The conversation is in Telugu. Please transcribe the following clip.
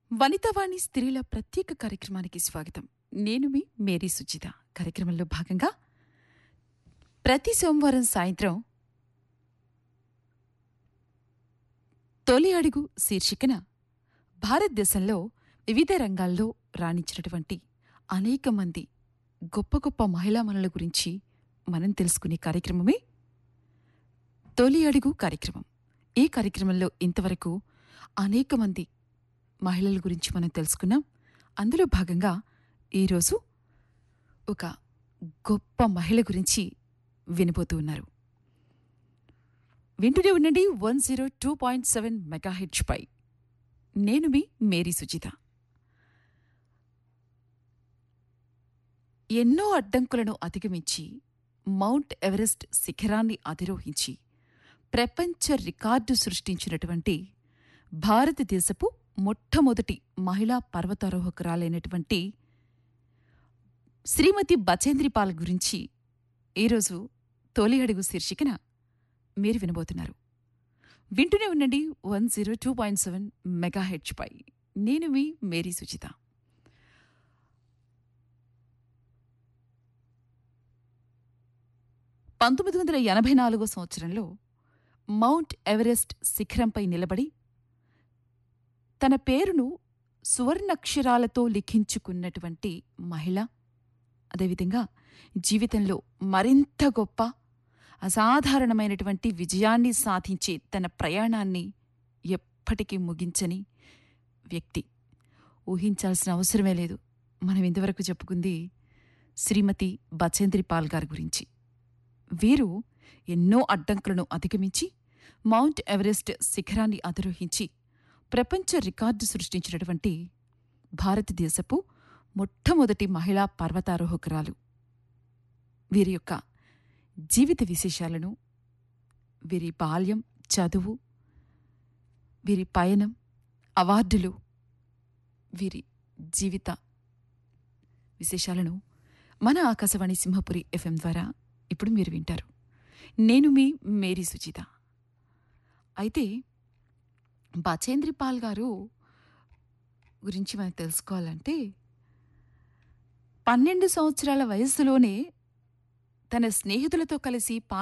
వనితావాణి స్త్రీల ప్రత్యేక కార్యక్రమానికి స్వాగతం నేను మీ మేరీ సుచిత కార్యక్రమంలో భాగంగా ప్రతి సోమవారం సాయంత్రం తొలి అడుగు శీర్షికన భారతదేశంలో వివిధ రంగాల్లో రాణించినటువంటి అనేక మంది గొప్ప గొప్ప మహిళామణుల గురించి మనం తెలుసుకునే కార్యక్రమమే తొలి అడుగు కార్యక్రమం ఈ కార్యక్రమంలో ఇంతవరకు అనేక మంది మహిళల గురించి మనం తెలుసుకున్నాం అందులో భాగంగా ఈరోజు ఒక గొప్ప మహిళ గురించి వినబోతూ ఉన్నారు వింటూనే ఉండండి one zero two point seven megahertz పై నేను మీ మేరీ సుచిత ఎన్నో అడ్డంకులను అధిగమించి మౌంట్ ఎవరెస్ట్ శిఖరాన్ని అధిరోహించి ప్రపంచ రికార్డు సృష్టించినటువంటి భారతదేశపు మొట్టమొదటి మహిళా పర్వతారోహకురాలైనటువంటి శ్రీమతి బచేంద్రిపాల్ గురించి ఈరోజు తొలి అడుగు శీర్షికన మీరు వినబోతున్నారు వింటూనే ఉండండి one zero two point seven megahertz పై నేను మీ మేరీ సుచిత పంతొమ్మిది వందల ఎనభై నాలుగో సంవత్సరంలో మౌంట్ ఎవరెస్ట్ శిఖరంపై నిలబడి తన పేరును సువర్ణక్షరాలతో లిఖించుకున్నటువంటి మహిళ అదేవిధంగా జీవితంలో మరింత గొప్ప అసాధారణమైనటువంటి విజయాన్ని సాధించే తన ప్రయాణాన్ని ఎప్పటికీ ముగించని వ్యక్తి ఊహించాల్సిన అవసరమే లేదు మనం ఇంతవరకు చెప్పుకుంది శ్రీమతి బచేంద్రి పాల్ గారి గురించి వీరు ఎన్నో అడ్డంకులను అధిగమించి మౌంట్ ఎవరెస్ట్ శిఖరాన్ని అధిరోహించి ప్రపంచ రికార్డు సృష్టించినటువంటి భారతదేశపు మొట్టమొదటి మహిళా పర్వతారోహకురాలు వీరి యొక్క జీవిత విశేషాలను వీరి బాల్యం చదువు వీరి పయనం అవార్డులు వీరి జీవిత విశేషాలను మన ఆకాశవాణి సింహపురి ఎఫ్ఎం ద్వారా ఇప్పుడు మీరు వింటారు నేను మీ మేరీ సుచిత అయితే బచేంద్రి పాల్ గారు గురించి మనం తెలుసుకోవాలంటే పన్నెండు సంవత్సరాల వయస్సులోనే తన స్నేహితులతో కలిసి